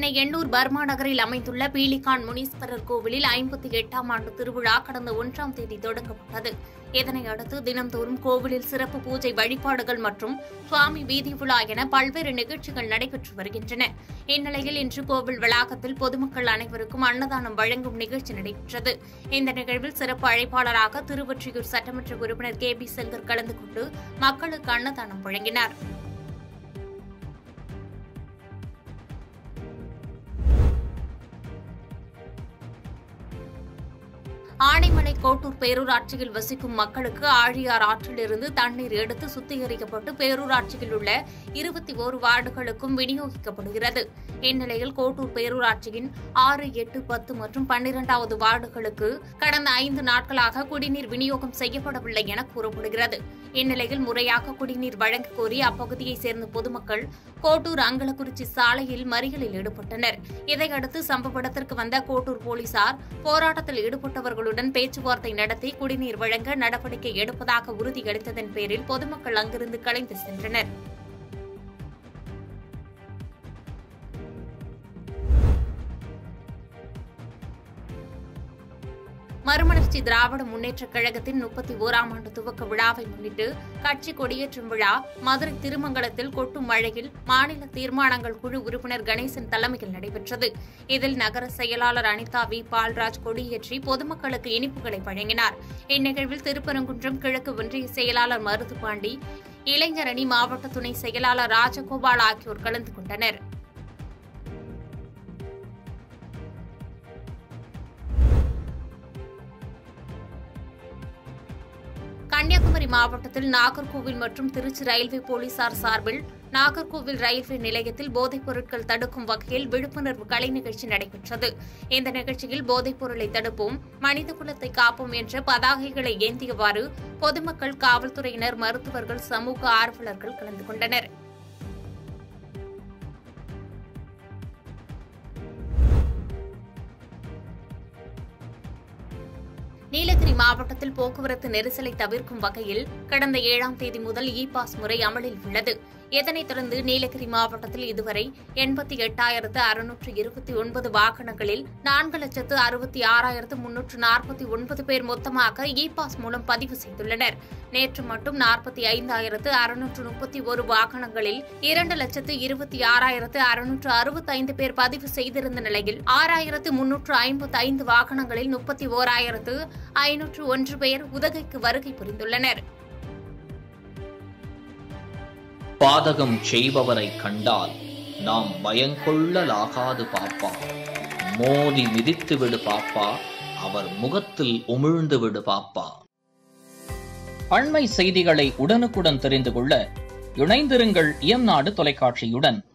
Chennai Ennore Burma நகரில் அமைந்துள்ள பீலிகான் முனீஸ்வரர் கோவிலில் ஐம்பத்தி எட்டாம் ஆண்டு திருவிழா கடந்த ஒன்றாம் தேதி தொடங்கப்பட்டது இதனையடுத்து தினந்தோறும் கோவிலில் சிறப்பு பூஜை வழிபாடுகள் மற்றும் சுவாமி வீதி உலா என பல்வேறு நிகழ்ச்சிகள் நடைபெற்று வருகின்றன இந்நிலையில் இன்று கோவில் வளாகத்தில் பொதுமக்கள் அனைவருக்கும் அன்னதானம் வழங்கும் நிகழ்ச்சி நடைபெற்றது இந்த நிகழ்வில் சிறப்பு அழைப்பாளராக திருவொற்றியூர் சட்டமன்ற உறுப்பினர் கே பி செங்கர் கலந்து கொண்டு மக்களுக்கு அன்னதானம் வழங்கினார் ஆனைமலை கோட்டூர் பேரூராட்சியில் வசிக்கும் மக்களுக்கு ஆழியார் ஆற்றிலிருந்து தண்ணீர் எடுத்து சுத்திகரிக்கப்பட்டு பேரூராட்சியில் உள்ள இருபத்தி ஓரு வார்டுகளுக்கும் விநியோகிக்கப்படுகிறது இந்நிலையில் கோட்டூர் பேரூராட்சியின் ஆறு எட்டு பத்து மற்றும் பன்னிரண்டாவது வார்டுகளுக்கு கடந்த ஐந்து நாட்களாக குடிநீர் விநியோகம் செய்யப்படவில்லை என கூறப்படுகிறது இந்நிலையில் முறையாக குடிநீர் வழங்க கோரி அப்பகுதியைச் சேர்ந்த பொதுமக்கள் கோட்டூர் அங்கலக்குறிச்சி சாலையில் மறியலில் ஈடுபட்டனர் இதையடுத்து சம்பவ இடத்திற்கு வந்த கோட்டூர் போலீசார் போராட்டத்தில் ஈடுபட்டவர்களுடன் பேச்சுவார்த்தை நடத்தி குடிநீர் வழங்க நடவடிக்கை எடுப்பதாக உறுதியளித்ததன் பேரில் பொதுமக்கள் அங்கிருந்து கலைந்து சென்றனர் மறுமலர்ச்சி திராவிட முன்னேற்றக் கழகத்தின் முப்பத்தி ஓராம் ஆண்டு துவக்க விழாவை முன்னிட்டு கட்சி கொடியேற்றும் விழா மதுரை திருமங்கலத்தில் கொட்டும் மழையில் மாநில தீர்மானங்கள் குழு உறுப்பினர் கணேசன் தலைமையில் நடைபெற்றது இதில் நகர செயலாளர் அனிதா வி பால்ராஜ் கொடியேற்றி பொதுமக்களுக்கு இனிப்புகளை வழங்கினார் இந்நிகழ்வில் திருப்பரங்குன்றம் கிழக்கு ஒன்றிய செயலாளர் மருதுபாண்டி இளைஞரணி மாவட்ட துணை செயலாளர் ராஜகோபால் ஆகியோர் கலந்து கொண்டனர் கன்னியாகுமரி மாவட்டத்தில் நாகர்கோவில் மற்றும் திருச்சி ரயில்வே போலீசார் சார்பில் நாகர்கோவில் ரயில்வே நிலையத்தில் போதைப் பொருட்கள் தடுக்கும் வகையில் விழிப்புணர்வு கலை நிகழ்ச்சி நடைபெற்றது இந்த நிகழ்ச்சியில் போதைப் பொருளை தடுப்போம் மனித குலத்தை காப்போம் என்ற பதாகைகளை ஏந்தியவாறு பொதுமக்கள் காவல்துறையினர் மருத்துவர்கள் சமூக ஆர்வலர்கள் கலந்து கொண்டனர் நீலகிரி மாவட்டத்தில் போக்குவரத்து நெரிசலை தவிர்க்கும் வகையில் கடந்த ஏழாம் தேதி முதல் இ பாஸ் முறை அமலில் உள்ளது இதனைத் தொடர்ந்து நீலகிரி மாவட்டத்தில் இதுவரை எண்பத்தி எட்டாயிரத்து அறுநூற்று இருபத்தி ஒன்பது வாகனங்களில் நான்கு லட்சத்து அறுபத்தி ஆறாயிரத்து முன்னூற்று நாற்பத்தி ஒன்பது பேர் மொத்தமாக இ பாஸ் மூலம் பதிவு செய்துள்ளனர் நேற்று மட்டும் நாற்பத்தி ஐந்தாயிரத்து அறுநூற்று முப்பத்தி ஒரு வாகனங்களில் இரண்டு லட்சத்து இருபத்தி ஆறாயிரத்து அறுநூற்று அறுபத்தைந்து பேர் பதிவு செய்திருந்த நிலையில் ஆறாயிரத்து முன்னூற்று ஐம்பத்தி ஐந்து வாகனங்களில் முப்பத்தி ஓராயிரத்து ஐநூற்று ஒன்று பேர் உதகைக்கு வருகை புரிந்துள்ளனர் பாதகம் செய்பவரை கண்டால் நாம் பயங்கொள்ளலாகாது பாப்பா மோதி மிதித்து விடு பாப்பா அவர் முகத்தில் உமிழ்ந்து விடு பாப்பா அண்மை செய்திகளை உடனுக்குடன் தெரிந்து கொள்ள இணைந்திருங்கள் இயம்நாடு தொலைக்காட்சியுடன்